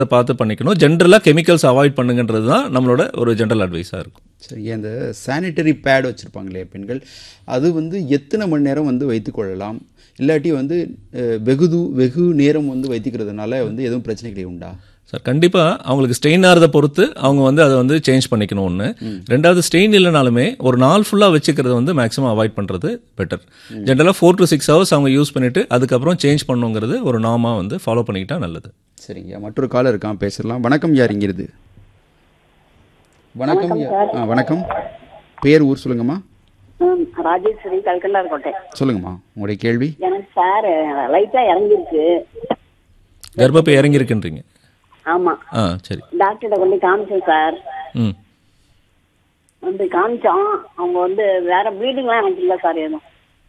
அதை பார்த்து பண்ணிக்கணும் ஜென்ரலாக கெமிக்கல்ஸ் அவாய்ட் பண்ணுங்கன்றது தான் நம்மளோட ஒரு ஜென்ரல் அட்வைஸாக இருக்கும் சரி அந்த சானிட்டரி பேட் வச்சுருப்பாங்களே பெண்கள் அது வந்து எத்தனை மணி நேரம் வந்து வைத்துக்கொள்ளலாம் இல்லாட்டி வந்து அஹ், வெகு தூ வெகு நேரம் வந்து வைத்துக்கிறதுனால வந்து எதுவும் பிரச்சனைகள் உண்டா சார் கண்டிப்பாக அவங்களுக்கு ஸ்டெயின் ஆகிறத பொறுத்து அவங்க வந்து அதை வந்து சேஞ்ச் பண்ணிக்கணும் ஒன்று ரெண்டாவது ஸ்டெயின் இல்லைனாலுமே ஒரு நாள் ஃபுல்லாக வச்சுக்கிறத வந்து மேக்ஸிமம் அவாய்ட் பண்ணுறது பெட்டர் ஜென்ரலாக ஃபோர் டு சிக்ஸ் ஹவர்ஸ் அவங்க யூஸ் பண்ணிட்டு அதுக்கப்புறம் சேஞ்ச் பண்ணுங்கிறது ஒரு நாமாக வந்து ஃபாலோ பண்ணிக்கிட்டா நல்லது சரிங்க மற்றொரு காலர் இருக்கான் பேசலாம் வணக்கம் யார் இங்கிருது வணக்கம் யா- ஆ வணக்கம் பேர் ஊர் சொல்லுங்கம்மா ம், ராஜேஸ்வரி கல்கண்டார் கோட்டை சொல்லுங்கம்மா உங்களுடைய கேள்வி எனக்கு சார் லைட்டா இறங்கிருக்கு கர்ப்பப்பை இறங்கியிருக்குன்றீங்க ஆமா ஆ சரி டாக்டர்கிட்ட கொண்டு காமிச்சேன் சார் ம் வந்து காமிச்சோம் அவங்க வந்து வேற ப்ளீடிங்லாம் எனக்கு இல்லை சார் எதுவும்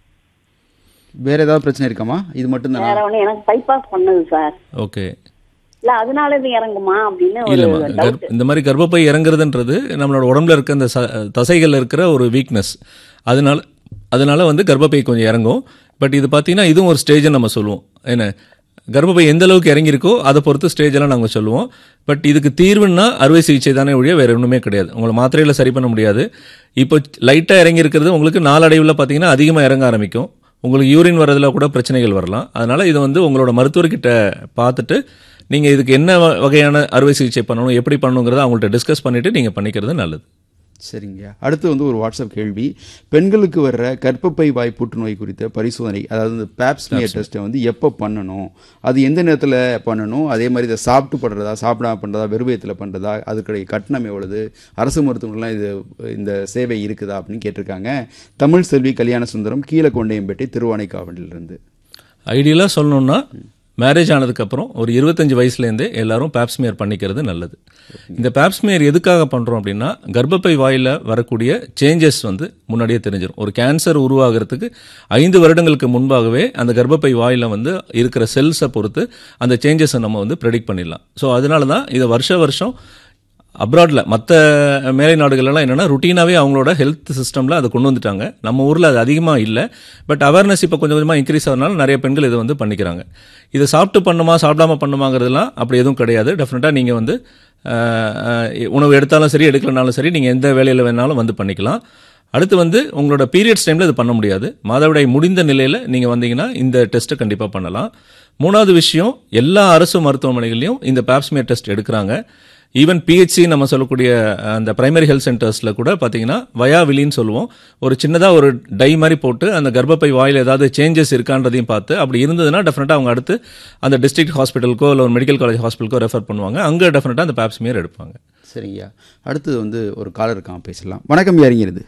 வேற ஏதாவது பிரச்சனை இருக்காமா இது மட்டும் வேற ஒன்று எனக்கு பைபாஸ் பண்ணது சார் ஓகே இல்ல அதனால இது இறங்குமா அப்படின்னு ஒரு இல்லைம்மா டவுட் கர்ப்ப- இந்த மாதிரி கர்ப்பப்பை இறங்குறதுன்றது நம்மளோட உடம்புல இருக்க அந்த ச- தசைகள்ல இருக்கிற ஒரு வீக்னஸ் அதனால அதனால வந்து கர்ப்பப்பை கொஞ்சம் இறங்கும் பட் இது பார்த்தீங்கன்னா இதுவும் ஒரு ஸ்டேஜ் நம்ம சொல்லுவோம் என்ன கர்ப்பப்பை எந்த அளவுக்கு இறங்கியிருக்கோ அதை பொறுத்து ஸ்டேஜ் எல்லாம் நாங்கள் சொல்லுவோம் பட் இதுக்கு தீர்வுன்னா அறுவை சிகிச்சை தானே ஒழிய வேற ஒன்றுமே கிடையாது உங்களை மாத்திரையில் சரி பண்ண முடியாது இப்போ லைட்டாக இறங்கி இருக்கிறது உங்களுக்கு நாளடைவில் பார்த்தீங்கன்னா அதிகமாக இறங்க ஆரம்பிக்கும் உங்களுக்கு யூரின் வரதுல கூட பிரச்சனைகள் வரலாம் அதனால இதை வந்து உங்களோட மருத்துவர்கிட்ட பார்த்துட்டு நீங்கள் இதுக்கு என்ன வ- வகையான அறுவை சிகிச்சை பண்ணணும் எப்படி பண்ணணுங்கிறத அவங்கள்ட்ட டிஸ்கஸ் பண்ணிட்டு நீங்கள் பண்ணிக்கிறது நல்லது சரிங்க அடுத்து வந்து ஒரு வாட்ஸ்அப் கேள்வி பெண்களுக்கு வர்ற கர்ப்பப்பை வாய் புற்றுநோய் குறித்த பரிசோதனை அதாவது இந்த பேப்ஸ்மியர் டெஸ்ட்டை வந்து எப்போ பண்ணணும் அது எந்த நேரத்தில் பண்ணணும் அதே மாதிரி இதை சாப்பிட்டு பண்ணுறதா சாப்பிடாம பண்ணுறதா வெறுவயத்தில் பண்ணுறதா அதுக்குடைய கட்டணம் எவ்வளவு அரசு மருத்துவமனைலாம் இது இந்த சேவை இருக்குதா அப்படின்னு கேட்டிருக்காங்க தமிழ் செல்வி கல்யாண சுந்தரம் கீழக்கொண்டையம்பேட்டை திருவானைக்காவலிலிருந்து ஐடியலாக சொல்லணும்னா மேரேஜ் ஆனதுக்கப்புறம் ஒரு இருபத்தஞ்சு வயசுலேருந்தே எல்லாரும் பேப்ஸ்மியர் பண்ணிக்கிறது நல்லது இந்த பேப்ஸ்மியர் எதுக்காக பண்ணுறோம் அப்படின்னா கர்ப்பப்பை வாயில் வரக்கூடிய சேஞ்சஸ் வந்து முன்னாடியே தெரிஞ்சிடும் ஒரு கேன்சர் உருவாகிறதுக்கு ஐந்து வருடங்களுக்கு முன்பாகவே அந்த கர்ப்பப்பை வாயில் வந்து இருக்கிற செல்ஸை பொறுத்து அந்த சேஞ்சஸை நம்ம வந்து ப்ரெடிக்ட் பண்ணிடலாம் ஸோ அதனால தான் இதை வருஷ வருஷம் அப்ராடில் மற்ற மேலை நாடுகள்லாம் என்னென்னா ருட்டீனாகவே அவங்களோட ஹெல்த் சிஸ்டமில் அதை கொண்டு வந்துட்டாங்க நம்ம ஊரில் அது அதிகமாக இல்லை பட் அவேர்னஸ் இப்போ கொஞ்சம் கொஞ்சமாக இன்க்ரீஸ் ஆகிறதுனால நிறைய பெண்கள் இதை வந்து பண்ணிக்கிறாங்க இதை சாப்பிட்டு பண்ணுமா சாப்பிடாம பண்ணுமாங்கிறதுலாம் அப்படி எதுவும் கிடையாது டெஃபினட்டாக நீங்கள் வந்து அஹ், அஹ், உணவு எடுத்தாலும் சரி எடுக்கலனாலும் சரி நீங்கள் எந்த வேலையில் வேணாலும் வந்து பண்ணிக்கலாம் அடுத்து வந்து உங்களோட பீரியட்ஸ் டைமில் இது பண்ண முடியாது மாதவிடாய் முடிந்த நிலையில் நீங்கள் வந்தீங்கன்னா இந்த டெஸ்ட்டை கண்டிப்பாக பண்ணலாம் மூணாவது விஷயம் எல்லா அரசு மருத்துவமனைகளையும் இந்த பேப்ஸ்மியர் டெஸ்ட் எடுக்கிறாங்க ஈவன் பிஹெச்சி நம்ம சொல்லக்கூடிய அஹ், அந்த பிரைமரி ஹெல்த் சென்டர்ஸில் கூட பார்த்தீங்கன்னா வயாவிலின்னு சொல்லுவோம் ஒரு சின்னதாக ஒரு டை மாதிரி போட்டு அந்த கர்ப்பப்பை வாயில் ஏதாவது சேஞ்சஸ் இருக்கான்றதையும் பார்த்து அப்படி இருந்ததுன்னா டெஃபினட்டாக அவங்க அடுத்து அந்த டிஸ்ட்ரிக்ட் ஹாஸ்பிட்டலுக்கோ இல்லை ஒரு மெடிக்கல் காலேஜ் ஹாஸ்பிட்டலுக்கோ ரெஃபர் பண்ணுவாங்க அங்கே டெஃபினட்டாக அந்த பேப்ஸ்மியர் எடுப்பாங்க சரிங்கய்யா அடுத்தது வந்து ஒரு காலர் இருக்கான் பேசலாம் வணக்கம் யாரிங்கிறது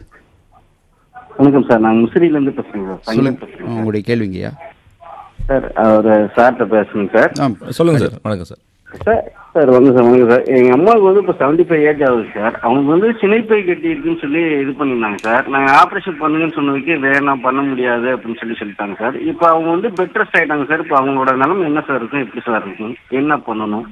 வணக்கம் சார் நான் முசிறியிலேருந்து பேசுறேங்க சார் சங்கர் சொல்லுங்க பேசுறேன் உங்களுடைய கேள்விங்கய்யா சார் ஒரு சார்கிட்ட பேசுங்க சார் ஆ சொல்லுங்கள் சார் வணக்கம் சார் சார் சார் வந்து சார் வணக்கம் சார் எங்க அம்மாவுக்கு வந்து இப்போ செவன்டி ஃபைவ் ஏஜ் ஆகுது சார் அவங்க வந்து சினைப்பை கட்டி இருக்குன்னு சொல்லி இது பண்ணியிருந்தாங்க சார் நாங்கள் ஆப்ரேஷன் பண்ணுங்கன்னு சொன்னதுக்கு வேணாம் பண்ண முடியாது அப்படின்னு சொல்லி சொல்லிட்டாங்க சார் இப்போ அவங்க வந்து பெட் ரெஸ்ட் ஆயிட்டாங்க சார் இப்போ அவங்களோட நிலைமை என்ன சார் இருக்கும் எப்படி சார் இருக்கும் என்ன பண்ணணும்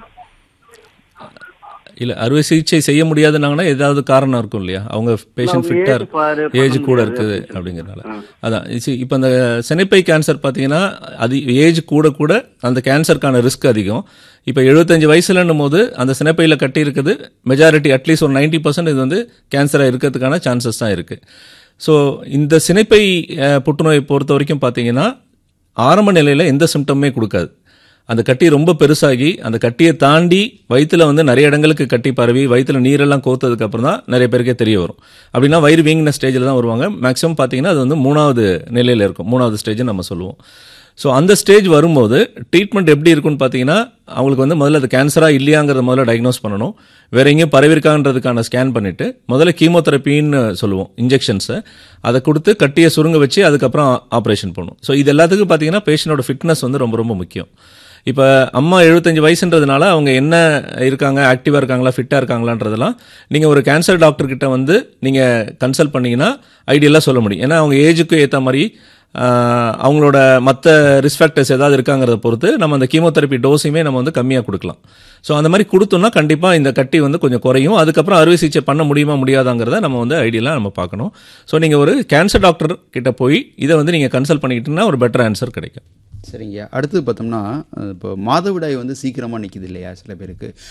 இல்லை அறுவை சிகிச்சை செய்ய முடியாதுனாங்கன்னா ஏதாவது காரணம் இருக்கும் இல்லையா அவங்க பேஷண்ட் அவங்க ஃபிட்டாக age பாரு, இருக்கு பண்ண ஏஜ் கூட முடியாது இருக்குது அப்படின்னு அப்படிங்கிறனால அதான் இப்போ அந்த சினைப்பை கேன்சர் பார்த்தீங்கன்னா அது ஏஜ் கூட கூட அந்த கேன்சருக்கான ரிஸ்க் அதிகம் இப்போ எழுபத்தஞ்சு வயசுலன்னும் போது அந்த சினைப்பையில் கட்டி இருக்குது மெஜாரிட்டி அட்லீஸ்ட் ஒரு நைன்டி பர்சன்ட் இது வந்து கேன்சராக இருக்கிறதுக்கான சான்சஸ் தான் இருக்குது ஸோ இந்த சினைப்பை அஹ், புற்றுநோயை பொறுத்த வரைக்கும் பார்த்தீங்கன்னா ஆரம்ப நிலையில் எந்த சிம்டமுமே கொடுக்காது அந்த கட்டி ரொம்ப பெருசாகி அந்த கட்டியை தாண்டி வயித்துல வந்து நிறைய இடங்களுக்கு கட்டி பரவி வயித்துல நீரெல்லாம் கோத்ததுக்கு அப்புறம் தான் நிறைய பேருக்கே தெரிய வரும் அப்படின்னா வயிறு வீங்கின ஸ்டேஜில் தான் வருவாங்க மேக்ஸிமம் பார்த்தீங்கன்னா அது வந்து மூணாவது நிலையில் இருக்கும் மூணாவது ஸ்டேஜ் நம்ம சொல்லுவோம் ஸோ அந்த ஸ்டேஜ் வரும்போது ட்ரீட்மெண்ட் எப்படி இருக்கும்னு பார்த்தீங்கன்னா அவங்களுக்கு வந்து முதல்ல அது கேன்சரா இல்லையாங்கிறத முதல்ல டயக்னோஸ் பண்ணணும் வேற எங்கேயும் பரவிருக்கான்றதுக்கான ஸ்கேன் பண்ணிட்டு முதல்ல கீமோதெரப்பின்னு சொல்லுவோம் இன்ஜெக்ஷன்ஸை அதை கொடுத்து கட்டியை சுருங்க வச்சு அதுக்கப்புறம் ஆப்ரேஷன் பண்ணும் ஸோ இது எல்லாத்துக்கும் பார்த்தீங்கன்னா பேஷண்டோட ஃபிட்னஸ் வந்து ரொம்ப ரொம்ப முக்கியம் இப்போ அம்மா எழுபத்தஞ்சு வயசுன்றதுனால அவங்க என்ன இருக்காங்க ஆக்டிவாக இருக்காங்களா ஃபிட்டாக இருக்காங்களான்றதெல்லாம் நீங்கள் ஒரு கேன்சர் டாக்டர் கிட்ட வந்து நீங்கள் கன்சல்ட் பண்ணீங்கன்னா ஐடியலாக சொல்ல முடியும் ஏன்னா அவங்க ஏஜுக்கு ஏற்ற மாதிரி ஆஹ், அவங்களோட மற்ற ரிஸ்க் ஃபேக்டர்ஸ் ஏதாவது இருக்காங்கிறத பொறுத்து நம்ம அந்த கீமோதெரப்பி டோஸையுமே நம்ம வந்து கம்மியாக கொடுக்கலாம் ஸோ அந்த மாதிரி கொடுத்தோம்னா கண்டிப்பாக இந்த கட்டி வந்து கொஞ்சம் குறையும் அதுக்கப்புறம் அறுவை சிகிச்சை பண்ண முடியுமா முடியாதாங்கிறத நம்ம வந்து ஐடியலாக நம்ம பார்க்கணும் ஸோ நீங்கள் ஒரு கேன்சர் டாக்டர் கிட்ட போய் இதை வந்து நீங்கள் கன்சல்ட் பண்ணிக்கிட்டீங்கன்னா ஒரு பெட்டர் ஆன்சர் கிடைக்கும் சரிங்க அடுத்தது பார்த்தோம்னா அஹ், இப்போ மாதவிடாய் வந்து சீக்கிரமாக நிற்கிது இல்லையா சில பேருக்கு